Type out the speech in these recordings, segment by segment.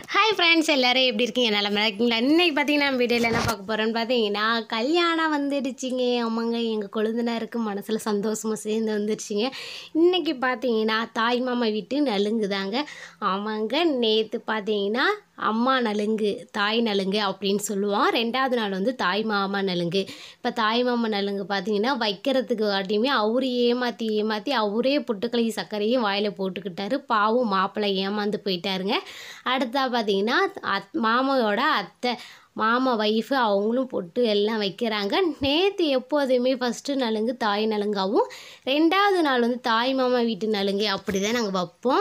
hi friends எல்லாரும் எப்படி இருக்கீங்க நல்லா இருக்கீங்களா இன்னைக்கு பார்த்தீங்கன்னா நம்ம வீடியோவில் என்ன பார்க்க போகிறோன்னு பார்த்தீங்கன்னா கல்யாணம் வந்துடுச்சிங்க ஆமாங்க எங்கள் கொழுந்தனாருக்கு மனசில் சந்தோஷமாக சேர்ந்து வந்துடுச்சிங்க இன்னைக்கு பார்த்தீங்கன்னா தாய் மாமா வீட்டு நலுங்குதாங்க ஆமாங்க நேற்று பார்த்தீங்கன்னா அம்மா நலுங்கு தாய் நலுங்கு அப்படின்னு சொல்லுவோம் ரெண்டாவது நாள் வந்து தாய் மாமா நலுங்கு இப்போ தாய் மாமா நலுங்கு பார்த்தீங்கன்னா வைக்கிறதுக்கு காட்டியுமே அவரு ஏமாற்றி ஏமாற்றி அவரே புட்டுக்களையும் சர்க்கரையும் வாயில் போட்டுக்கிட்டாரு பாவம் மாப்பிள்ளை ஏமாந்து போயிட்டாருங்க அடுத்தா பார்த்தீங்கன்னா அத் மாமாவோட அத்தை மாமா ஒய்ஃபு அவங்களும் பொட்டு எல்லாம் வைக்கிறாங்க நேற்று எப்போதுமே ஃபஸ்ட்டு நலுங்கு தாய் நலுங்காவும் ரெண்டாவது நாள் வந்து தாய் மாமா வீட்டு நலுங்கு அப்படி தான் நாங்கள் வைப்போம்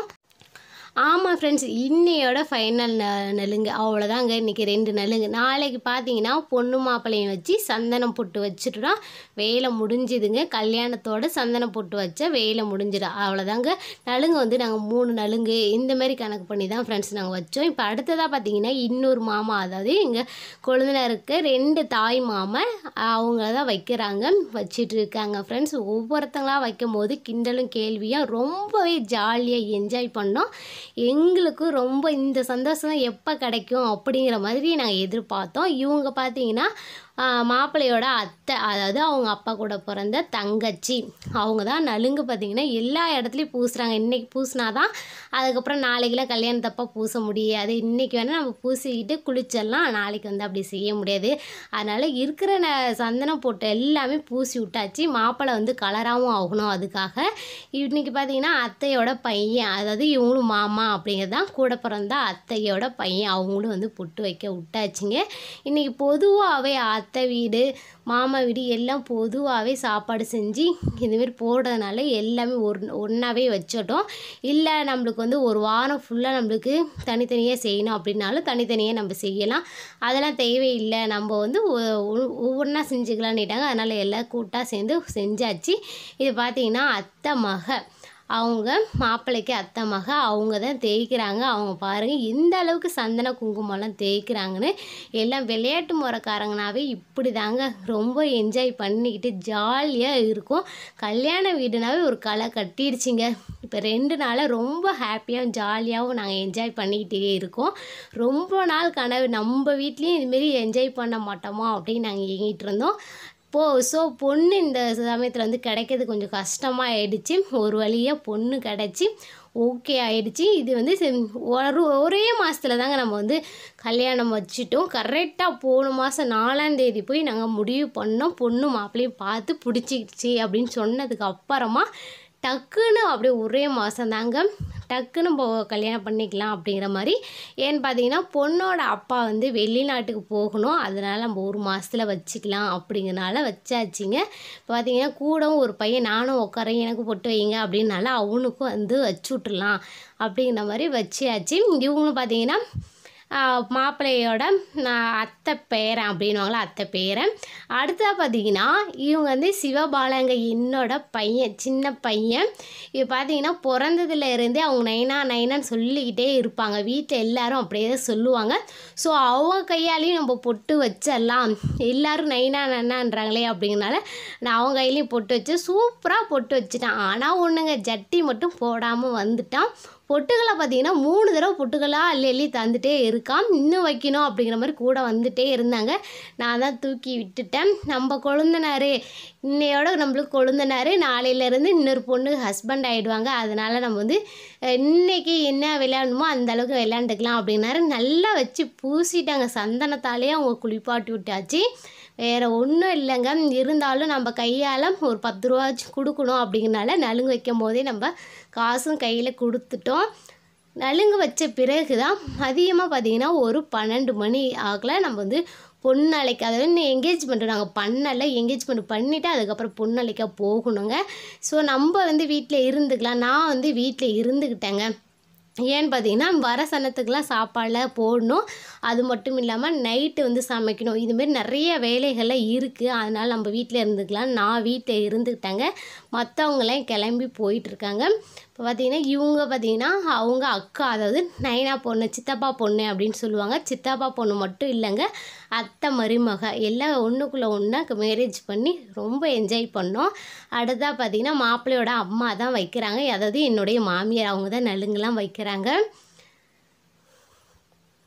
ஆமாம் ஃப்ரெண்ட்ஸ் இன்னையோட ஃபைனல் ந நலுங்கு அவ்வளோதாங்க இன்றைக்கி ரெண்டு நலுங்கு நாளைக்கு பார்த்தீங்கன்னா பொண்ணு மாப்பிள்ளையும் வச்சு சந்தனம் பொட்டு வச்சுட்டோம்னா வேலை முடிஞ்சுதுங்க கல்யாணத்தோட சந்தனம் பொட்டு வச்சா வேலை முடிஞ்சிடும் அவ்வளோதாங்க நலுங்கு வந்து நாங்கள் மூணு நலுங்கு இந்த மாதிரி கணக்கு பண்ணி தான் ஃப்ரெண்ட்ஸ் நாங்கள் வச்சோம் இப்போ அடுத்ததாக பார்த்தீங்கன்னா இன்னொரு மாமா அதாவது எங்கள் கொழுந்தனருக்கு ரெண்டு தாய் மாமன் அவங்க தான் வைக்கிறாங்க வச்சிட்டு இருக்காங்க ஃப்ரெண்ட்ஸ் ஒவ்வொருத்தங்களா வைக்கும் போது கிண்டலும் கேள்வியும் ரொம்பவே ஜாலியாக என்ஜாய் பண்ணோம் எங்களுக்கும் ரொம்ப இந்த சந்தோஷம் எப்போ கிடைக்கும் அப்படிங்கிற மாதிரி நாங்கள் எதிர்பார்த்தோம் இவங்க பார்த்தீங்கன்னா ஆஹ், மாப்பிள்ளையோட அத்தை அதாவது அவங்க அப்பா கூட பிறந்த தங்கச்சி அவங்க தான் நலுங்கு பார்த்தீங்கன்னா எல்லா இடத்துலையும் பூசுகிறாங்க இன்றைக்கி பூசினாதான் அதுக்கப்புறம் நாளைக்கெல்லாம் கல்யாணத்தப்போ பூச முடியாது இன்றைக்கி வேணால் நம்ம பூசிக்கிட்டு குளிச்சிடலாம் நாளைக்கு வந்து அப்படி செய்ய முடியாது அதனால் இருக்கிற ந சந்தனம் போட்டு எல்லாமே பூசி விட்டாச்சு மாப்பிள்ளை வந்து கலராகவும் ஆகணும் அதுக்காக இன்னைக்கு பார்த்தீங்கன்னா அத்தையோட பையன் அதாவது இவங்களும் மாமா அப்படிங்கிறது தான் கூட பிறந்த அத்தையோட பையன் அவங்களும் வந்து பொட்டு வைக்க விட்டாச்சுங்க இன்றைக்கி பொதுவாகவே அத்தை வீடு மாமா வீடு எல்லாம் பொதுவாகவே சாப்பாடு செஞ்சு இதுமாரி போடுறதுனால எல்லாமே ஒரு ஒன்றாவே வச்சிட்டோம் இல்லை நம்மளுக்கு வந்து ஒரு வாரம் ஃபுல்லாக நம்மளுக்கு தனித்தனியாக செய்யணும் அப்படின்னாலும் தனித்தனியாக நம்ம செய்யலாம் அதெல்லாம் தேவையில்லை நம்ம வந்து ஒவ்வொன்றா செஞ்சுக்கலான்னுட்டாங்க அதனால் எல்லாம் கூட்டாக சேர்ந்து செஞ்சாச்சு இது பார்த்திங்கன்னா அத்தை மக அவங்க மாப்பிள்ளைக்கு அத்தை மக அவங்க தான் தேய்க்கிறாங்க அவங்க பாருங்கள் எந்த அளவுக்கு சந்தன குங்குமம்லாம் தேய்க்கிறாங்கன்னு எல்லாம் விளையாட்டு முறைக்காரங்கனாவே இப்படி தாங்க ரொம்ப என்ஜாய் பண்ணிக்கிட்டு ஜாலியாக இருக்கும் கல்யாண வீடுனாவே ஒரு களை கட்டிடுச்சிங்க இப்போ ரெண்டு நாளாக ரொம்ப ஹாப்பியாகவும் ஜாலியாகவும் நாங்கள் என்ஜாய் பண்ணிக்கிட்டே இருக்கோம் ரொம்ப நாள் கனவு நம்ம வீட்லேயும் இதுமாரி என்ஜாய் பண்ண மாட்டோமா அப்படின்னு நாங்கள் ஏங்கிட்டு இருந்தோம் போ ஸோ பொண்ணு இந்த சமயத்தில் வந்து கிடைக்கிறது கொஞ்சம் கஷ்டமாக ஆயிடுச்சு ஒரு வழியாக பொண்ணு கிடச்சி ஓகே ஆயிடுச்சு இது வந்து செம்- ஒரு ஒரே மாதத்துல தாங்க நம்ம வந்து கல்யாணம் வச்சுட்டோம் கரெக்டாக போன மாதம் நாலாம் தேதி போய் நாங்கள் முடிவு பண்ணோம் பொண்ணு மாப்பிள்ளையும் பார்த்து பிடிச்சிக்கிச்சு அப்படின்னு சொன்னதுக்கு அப்புறமா டக்குன்னு அப்படியே ஒரே மாதம் தாங்க டக்குன்னு போ கல்யாணம் பண்ணிக்கலாம் அப்படிங்கிற மாதிரி ஏன்னு பார்த்தீங்கன்னா பொண்ணோட அப்பா வந்து வெளிநாட்டுக்கு போகணும் அதனால் நம்ம ஒரு மாதத்தில் வச்சுக்கலாம் அப்படிங்கிறனால வச்சாச்சுங்க இப்போ பார்த்தீங்கன்னா கூடவும் ஒரு பையன் நானும் உட்காரேன் எனக்கு பொட்டு வைங்க அப்படின்னால அவனுக்கும் வந்து வச்சு விட்டுறலாம் அப்படிங்கிற மாதிரி வச்சியாச்சு இவங்களும் பார்த்தீங்கன்னா ஆஹ் மாப்பிள்ளையோட நான் அத்தை பேரன் அப்படின்வாங்களா அத்தை பேரன் அடுத்தா பார்த்தீங்கன்னா இவங்க வந்து சிவபாலங்க என்னோட பையன் சின்ன பையன் இது பார்த்தீங்கன்னா பிறந்ததுல இருந்தே அவங்க நைனா நைனான்னு சொல்லிக்கிட்டே இருப்பாங்க வீட்டில் எல்லாரும் அப்படியே தான் சொல்லுவாங்க ஸோ அவங்க கையாலையும் நம்ம பொட்டு வச்சிடலாம் எல்லாரும் நைனா நன்னான்றாங்களே அப்படிங்கிறனால நான் அவங்க கையிலையும் பொட்டு வச்சு சூப்பராக பொட்டு வச்சுட்டான் ஆனால் ஒன்றுங்க ஜட்டி மட்டும் போடாமல் வந்துட்டான் பொட்டுகளை பார்த்தீங்கன்னா மூணு தடவை பொட்டுகளாக அள்ளி அள்ளி தந்துட்டே இருக்கான் இன்னும் வைக்கணும் அப்படிங்கிற மாதிரி கூட வந்துட்டே இருந்தாங்க நான் தான் தூக்கி விட்டுட்டேன் நம்ம கொழுந்தனாரு இன்னையோட நம்மளுக்கு கொழுந்தனாரு நாளையிலேருந்து இன்னொரு பொண்ணு ஹஸ்பண்ட் ஆகிடுவாங்க அதனால் நம்ம வந்து அஹ், இன்னைக்கு என்ன விளையாடணுமோ அந்த அளவுக்கு விளையாண்டுக்கலாம் அப்படின்னாரு நல்லா வச்சு பூசிட்டாங்க சந்தனத்தாலேயே அவங்க குளிப்பாட்டி விட்டாச்சு வேறு ஒன்றும் இல்லைங்க இருந்தாலும் நம்ம கையால் ஒரு பத்து ரூபாச்சும் கொடுக்கணும் அப்படிங்கிறனால நலுங்கு வைக்கும் போதே நம்ம காசும் கையில் கொடுத்துட்டோம் நலுங்கு வச்ச பிறகு தான் மதியமாக பார்த்தீங்கன்னா ஒரு பன்னெண்டு மணி ஆகல நம்ம வந்து பொண்ணழைக்க அதாவது இன்னும் என்கேஜ்மெண்ட் நாங்கள் பண்ணலை என்கேஜ்மெண்ட் பண்ணிவிட்டு அதுக்கப்புறம் பொண்ணழைக்க போகணுங்க ஸோ நம்ம வந்து வீட்டில் இருந்துக்கலாம் நான் வந்து வீட்டில் இருந்துக்கிட்டேங்க ஏன்னு பார்த்தீங்கன்னா வர சனத்துக்கெலாம் சாப்பாடில் போடணும் அது மட்டும் இல்லாமல் நைட்டு வந்து சமைக்கணும் இதுமாரி நிறைய வேலைகள்லாம் இருக்குது அதனால் நம்ம வீட்டில் இருந்துக்கலாம் நான் வீட்டில் இருந்துக்கிட்டேங்க மற்றவங்களாம் கிளம்பி போயிட்டுருக்காங்க இப்போ பார்த்தீங்கன்னா இவங்க பார்த்தீங்கன்னா அவங்க அக்கா அதாவது நைனா பொண்ணு சித்தப்பா பொண்ணு அப்படின்னு சொல்லுவாங்க சித்தப்பா பொண்ணு மட்டும் இல்லைங்க அத்தை மருமக எல்லாம் ஒன்றுக்குள்ளே ஒன்றா மேரேஜ் பண்ணி ரொம்ப என்ஜாய் பண்ணோம் அடுத்தா பார்த்தீங்கன்னா மாப்பிள்ளையோட அம்மா தான் வைக்கிறாங்க அதாவது என்னுடைய மாமியார் அவங்க தான் நலுங்கெல்லாம் வைக்கிறாங்க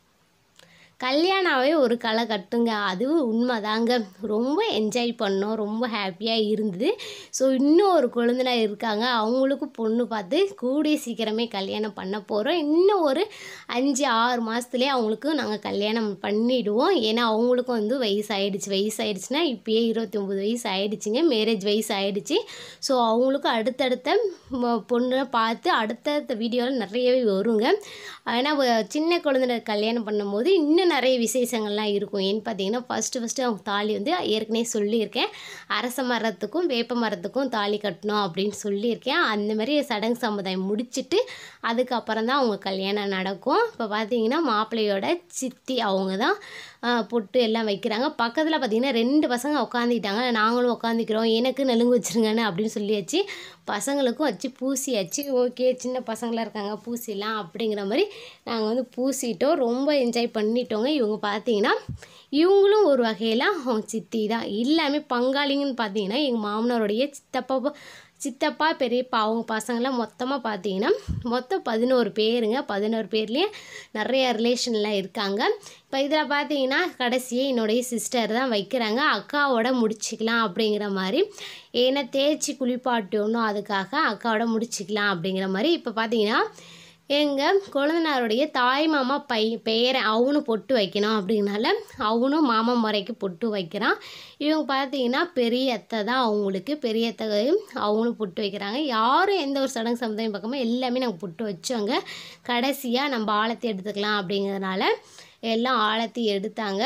கல்யாணாவே ஒரு களை கட்டுங்க அதுவும் உண்மைதாங்க ரொம்ப என்ஜாய் பண்ணோம் ரொம்ப ஹாப்பியாக இருந்தது ஸோ இன்னும் ஒரு கொழுந்தனார் இருக்காங்க அவங்களுக்கும் பொண்ணு பார்த்து கூடிய சீக்கிரமே கல்யாணம் பண்ண போகிறோம் இன்னும் ஒரு அஞ்சு ஆறு மாதத்துலேயே அவங்களுக்கு நாங்கள் கல்யாணம் பண்ணிவிடுவோம் ஏன்னா அவங்களுக்கும் வந்து வயசு ஆயிடுச்சு வயசு ஆயிடுச்சுன்னா இப்பயே இருபத்தி ஒம்பது வயசு ஆயிடுச்சுங்க மேரேஜ் வயசு ஆயிடுச்சு ஸோ அவங்களுக்கும் அடுத்தடுத்த ம- பொண்ணை பார்த்து அடுத்தடுத்த வீடியோவில் நிறையவே வருங்க ஏன்னா வ- சின்ன குழந்தை கல்யாணம் பண்ணும்போது இன்னும் நிறைய விசேஷங்கள்லாம் இருக்கும் ஏன்னு பார்த்தீங்கன்னா ஃபஸ்ட்டு ஃபஸ்ட்டு அவங்க தாலி வந்து ஏற்கனவே சொல்லியிருக்கேன் அரச மரத்துக்கும் வேப்ப மரத்துக்கும் தாலி கட்டணும் அப்படின்னு சொல்லியிருக்கேன் அந்த மாதிரி சடங்கு சமுதாயம் முடிச்சிட்டு அதுக்கப்புறம் தான் அவங்க கல்யாணம் நடக்கும் இப்போ பார்த்தீங்கன்னா மாப்பிள்ளையோட சித்தி அவங்க தான் ஆஹ், பொட்டு எல்லாம் வைக்கிறாங்க பக்கத்தில் பார்த்தீங்கன்னா ரெண்டு பசங்க உட்காந்துக்கிட்டாங்க நாங்களும் உட்காந்துக்கிறோம் எனக்கு நலுங்கு வச்சுருங்கன்னு அப்படின்னு சொல்லியாச்சு பசங்களுக்கும் வச்சு பூசியாச்சு ஓகே சின்ன பசங்களாம் இருக்காங்க பூசிடலாம் அப்படிங்கிற மாதிரி நாங்கள் வந்து பூசிட்டோம் ரொம்ப என்ஜாய் பண்ணிட்டோங்க இவங்க பார்த்தீங்கன்னா இவங்களும் ஒரு வகையில் அவங்க சித்தி தான் எல்லாமே பங்காளிங்கன்னு பார்த்தீங்கன்னா எங்கள் மாமனாருடைய சித்தப்பா சித்தப்பா பெரியப்பா அவங்க பசங்களாம் மொத்தமாக பார்த்தீங்கன்னா மொத்தம் பதினோரு பேருங்க பதினோரு பேர்லேயும் நிறைய ரிலேஷன்லாம் இருக்காங்க இப்போ இதில் பார்த்தீங்கன்னா கடைசியே என்னுடைய சிஸ்டர் தான் வைக்கிறாங்க அக்காவோட முடிச்சிக்கலாம் அப்படிங்கிற மாதிரி ஏன்னா தேய்ச்சி குளிப்பாட்டணும் அதுக்காக அக்காவோட முடிச்சிக்கலாம் அப்படிங்கிற மாதிரி இப்போ பார்த்தீங்கன்னா எங்கள் கொழுந்தனாருடைய தாய் மாமா பை பெயரை அவனும் பொட்டு வைக்கணும் அப்படின்னால அவனும் மாமா முறைக்கு பொட்டு வைக்கிறான் இவங்க பார்த்தீங்கன்னா பெரிய அத்தை தான் அவங்களுக்கு பெரிய அத்தை அவங்களும் பொட்டு வைக்கிறாங்க யாரும் எந்த ஒரு சடங்கு சமுதாயம் பக்கமாக எல்லாமே நாங்கள் பொட்டு வச்சோங்க கடைசியாக நம்ம ஆழத்தி எடுத்துக்கலாம் அப்படிங்கிறதுனால எல்லாம் ஆழத்தி எடுத்தாங்க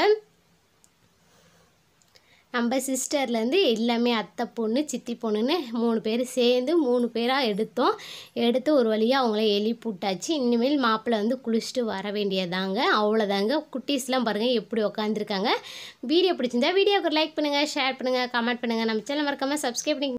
நம்ம சிஸ்டர்லேருந்து எல்லாமே அத்தை பொண்ணு சித்தி பொண்ணுன்னு மூணு பேர் சேர்ந்து மூணு பேராக எடுத்தோம் எடுத்து ஒரு வழியாக அவங்கள எழுப்பிவிட்டாச்சு இனிமேல் மாப்பிள்ளை வந்து குளிச்சுட்டு வர வேண்டியதாங்க அவ்வளோதாங்க குட்டீஸ்லாம் பாருங்கள் எப்படி உட்காந்துருக்காங்க வீடியோ பிடிச்சிருந்தா வீடியோக்கு லைக் பண்ணுங்கள் ஷேர் பண்ணுங்கள் கமெண்ட் பண்ணுங்கள் நம்ம சேனல் மறக்காமல் சப்ஸ்கிரைப் பண்ணி